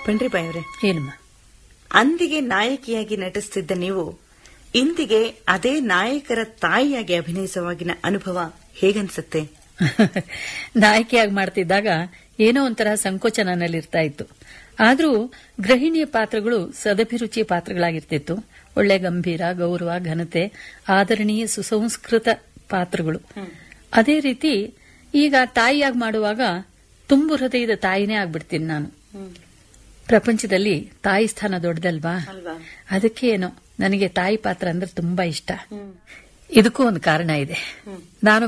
ಪಂಡ್ರಿಬಾಯಿ ಅವರೇ ಏನಮ್ಮ ಅಂದಿಗೆ ನಾಯಕಿಯಾಗಿ ನಟಿಸುತ್ತಿದ್ದ ನೀವು ಇಂದಿಗೆ ಅದೇ ನಾಯಕರ ತಾಯಿಯಾಗಿ ಅಭಿನಯಿಸುವಾಗಿನ ಅನುಭವ ಹೇಗನ್ಸುತ್ತೆ ನಾಯಕಿಯಾಗಿ ಮಾಡ್ತಿದ್ದಾಗ ಏನೋ ಒಂಥರ ಸಂಕೋಚ ನನ್ನಲ್ಲಿರ್ತಾ ಇತ್ತು ಆದ್ರೂ ಗೃಹಿಣಿಯ ಪಾತ್ರಗಳು ಸದಭಿರುಚಿಯ ಪಾತ್ರಗಳಾಗಿರ್ತಿತ್ತು ಒಳ್ಳೆ ಗಂಭೀರ ಗೌರವ ಘನತೆ ಆದರಣೀಯ ಸುಸಂಸ್ಕೃತ ಪಾತ್ರಗಳು ಅದೇ ರೀತಿ ಈಗ ತಾಯಿಯಾಗಿ ಮಾಡುವಾಗ ತುಂಬು ಹೃದಯದ ತಾಯಿನೇ ಆಗ್ಬಿಡ್ತೀನಿ ನಾನು ಪ್ರಪಂಚದಲ್ಲಿ ತಾಯಿ ಸ್ಥಾನ ದೊಡ್ಡದಲ್ವಾ ಅಲ್ವಾ ಅದಕ್ಕೆ ಏನೋ ನನಗೆ ತಾಯಿ ಪಾತ್ರ ಅಂದ್ರೆ ತುಂಬಾ ಇಷ್ಟ ಇದಕ್ಕೂ ಒಂದು ಕಾರಣ ಇದೆ ನಾನು